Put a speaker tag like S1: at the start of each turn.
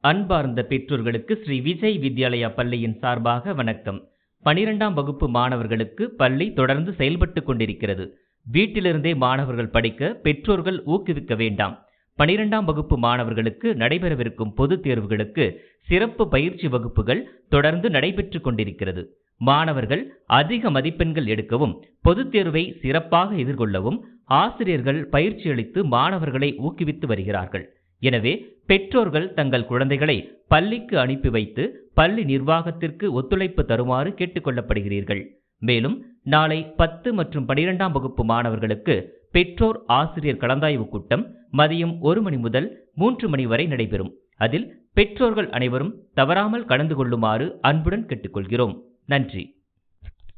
S1: அன்பார்ந்த பெற்றோர்களுக்கு ஸ்ரீ விஜய் வித்யாலயா பள்ளியின் சார்பாக வணக்கம் பனிரெண்டாம் வகுப்பு மாணவர்களுக்கு பள்ளி தொடர்ந்து செயல்பட்டு கொண்டிருக்கிறது வீட்டிலிருந்தே மாணவர்கள் படிக்க பெற்றோர்கள் ஊக்குவிக்க வேண்டாம் பனிரெண்டாம் வகுப்பு மாணவர்களுக்கு நடைபெறவிருக்கும் பொதுத் தேர்வுகளுக்கு சிறப்பு பயிற்சி வகுப்புகள் தொடர்ந்து நடைபெற்று கொண்டிருக்கிறது மாணவர்கள் அதிக மதிப்பெண்கள் எடுக்கவும் பொதுத் தேர்வை சிறப்பாக எதிர்கொள்ளவும் ஆசிரியர்கள் பயிற்சி அளித்து மாணவர்களை ஊக்குவித்து வருகிறார்கள் எனவே பெற்றோர்கள் தங்கள் குழந்தைகளை பள்ளிக்கு அனுப்பி வைத்து பள்ளி நிர்வாகத்திற்கு ஒத்துழைப்பு தருமாறு கேட்டுக்கொள்ளப்படுகிறீர்கள் மேலும் நாளை பத்து மற்றும் பனிரெண்டாம் வகுப்பு மாணவர்களுக்கு பெற்றோர் ஆசிரியர் கலந்தாய்வு கூட்டம் மதியம் ஒரு மணி முதல் மூன்று மணி வரை நடைபெறும் அதில் பெற்றோர்கள் அனைவரும் தவறாமல் கலந்து கொள்ளுமாறு அன்புடன் கேட்டுக்கொள்கிறோம் நன்றி